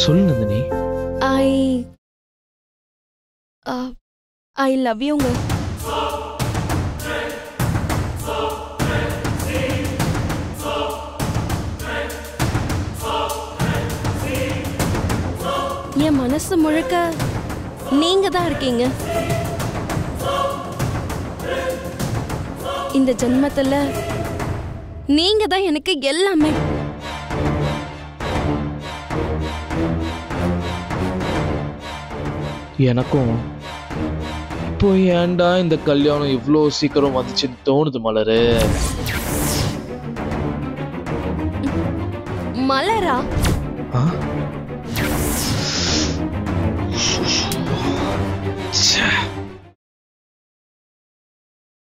சொல்லு நந்தினி ஐ I love யூங்க என் மனசு முழுக்க நீங்க தான் இருக்கீங்க இந்த ஜென்மத்துல நீங்க தான் எனக்கு எல்லாமே எனக்கும் இப்போ ஏன்டா இந்த கல்யாணம் இவ்வளோ சீக்கிரம் வந்துச்சுன்னு தோணுது மலரு மலரா ஆ? ச்சே.